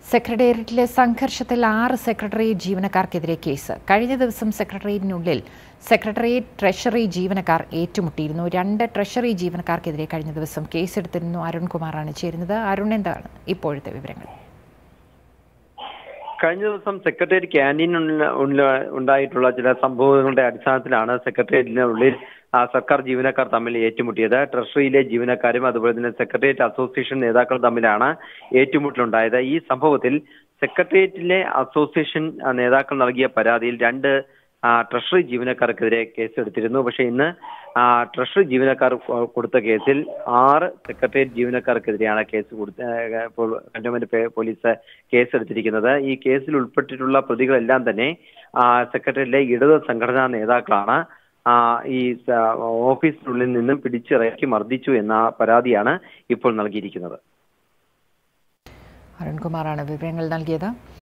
സെക്രട്ടേറിയറ്റിലെ സംഘർഷത്തിൽ ആറ് secretariat ജീവനക്കാർക്കെതിരെ case കഴിഞ്ഞ ദിവസം സെക്രട്ടേറിയറ്റിനുള്ളിൽ സെക്രട്ടേറിയറ്റ് ട്രഷറി ജീവനക്കാർ ഏറ്റുമുട്ടിയിരുന്നു രണ്ട് ട്രഷറി ജീവനക്കാർക്കെതിരെ കഴിഞ്ഞ ദിവസം കേസെടുത്തിരുന്നു അരുൺകുമാറാണ് ചേരുന്നത് അരുൺ എന്താണ് ഇപ്പോഴത്തെ വിവരങ്ങൾ കഴിഞ്ഞ ദിവസം സെക്രട്ടേറിയറ്റ് ക്യാൻറ്റീനിൽ ഉണ്ടായിട്ടുള്ള ചില സംഭവങ്ങളുടെ അടിസ്ഥാനത്തിലാണ് സെക്രട്ടേറിയറ്റിനുള്ളിൽ ആ, സർക്കാർ ജീവനക്കാർ തമ്മിൽ ഏറ്റുമുട്ടിയത് ട്രഷറിയിലെ ജീവനക്കാരും അതുപോലെ തന്നെ സെക്രട്ടേറിയറ്റ് അസോസിയേഷൻ നേതാക്കളും തമ്മിലാണ് ഏറ്റുമുട്ടലുണ്ടായത് ഈ സംഭവത്തിൽ സെക്രട്ടേറിയറ്റിലെ അസോസിയേഷൻ ആ, നേതാക്കൾ നൽകിയ പരാതിയിൽ രണ്ട് ആ, ട്രഷറി ജീവനക്കാർക്കെതിരെ കേസെടുത്തിരുന്നു പക്ഷേ ഇന്ന് ആ, ട്രഷറി ജീവനക്കാർ കൊ- കൊടുത്ത കേസിൽ ആറ് സെക്രട്ടേറിയറ്റ് ജീവനക്കാർക്കെതിരെയാണ് കേസ് കൊടുത്ത ഏ, ഇപ്പോൾ കന്റോൺമെന്റ് പേ- പോലീസ് കേസെടുത്തിരിക്കുന്നത് ഈ കേസിൽ ഉൾപ്പെട്ടിട്ടുള്ള പ്രതികളെല്ലാം തന്നെ ആ, സെക്രട്ടേറിയറ്റിലെ ഇടത് സംഘടനാ നേതാക്കളാണ് ആ, ഈ സ- ഓഫീസിനുള്ളിൽ നിന്നും പിടിച്ചിറക്കി മർദ്ദിച്ചു എന്ന പരാതിയാണ് ഇപ്പോൾ നൽകിയിരിക്കുന്നത് അരുൺകുമാറാണ് വിവരങ്ങൾ നൽകിയത്